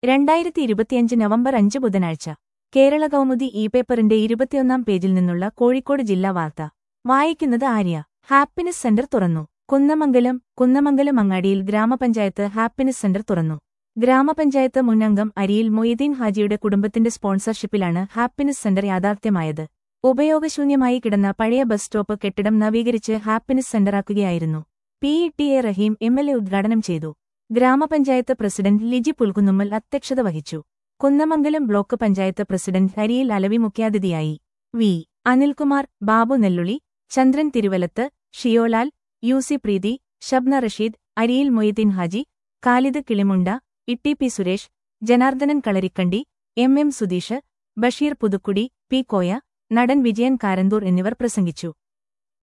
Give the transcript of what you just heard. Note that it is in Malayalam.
രണ്ടായിരത്തി ഇരുപത്തിയഞ്ച് നവംബർ അഞ്ച് ബുധനാഴ്ച കേരള കൗമുദി ഇ പേപ്പറിന്റെ ഇരുപത്തിയൊന്നാം പേജിൽ നിന്നുള്ള കോഴിക്കോട് ജില്ലാ വാർത്ത വായിക്കുന്നത് ആര്യ ഹാപ്പിനെസ് സെന്റർ തുറന്നു കുന്നമംഗലം കുന്നമംഗലം അങ്ങാടിയിൽ ഗ്രാമപഞ്ചായത്ത് ഹാപ്പിനെസ് സെന്റർ തുറന്നു ഗ്രാമപഞ്ചായത്ത് മുന്നംഗം അരിയിൽ മൊയ്തീൻ ഹാജിയുടെ കുടുംബത്തിന്റെ സ്പോൺസർഷിപ്പിലാണ് ഹാപ്പിനെസ് സെന്റർ യാഥാർത്ഥ്യമായത് ഉപയോഗശൂന്യമായി കിടന്ന പഴയ ബസ് സ്റ്റോപ്പ് കെട്ടിടം നവീകരിച്ച് ഹാപ്പിനെസ് സെന്ററാക്കുകയായിരുന്നു P E T A Rahim M L A ഉദ്ഘാടനം ചെയ്തു ഗ്രാമപഞ്ചായത്ത് പ്രസിഡന്റ് ലിജി പുൽകുന്നുമ്മൽ അധ്യക്ഷത വഹിച്ചു കുന്നമംഗലം ബ്ലോക്ക് പഞ്ചായത്ത് പ്രസിഡന്റ് ഹരിയിൽ അലവി മുഖ്യാതിഥിയായി V Anilkumar Babu Nelluli Chandran Thiruvalath Shiyolal U C Preethi Shabna Rasheed Ariyil Moideen Haji Khalid Kilimunda Itty P Suresh Janardhanan Kalarikkandi M M Sudheesh Basheer Puthukkudi P Koya നടൻ വിജയൻ കാരന്തൂർ എന്നിവർ പ്രസംഗിച്ചു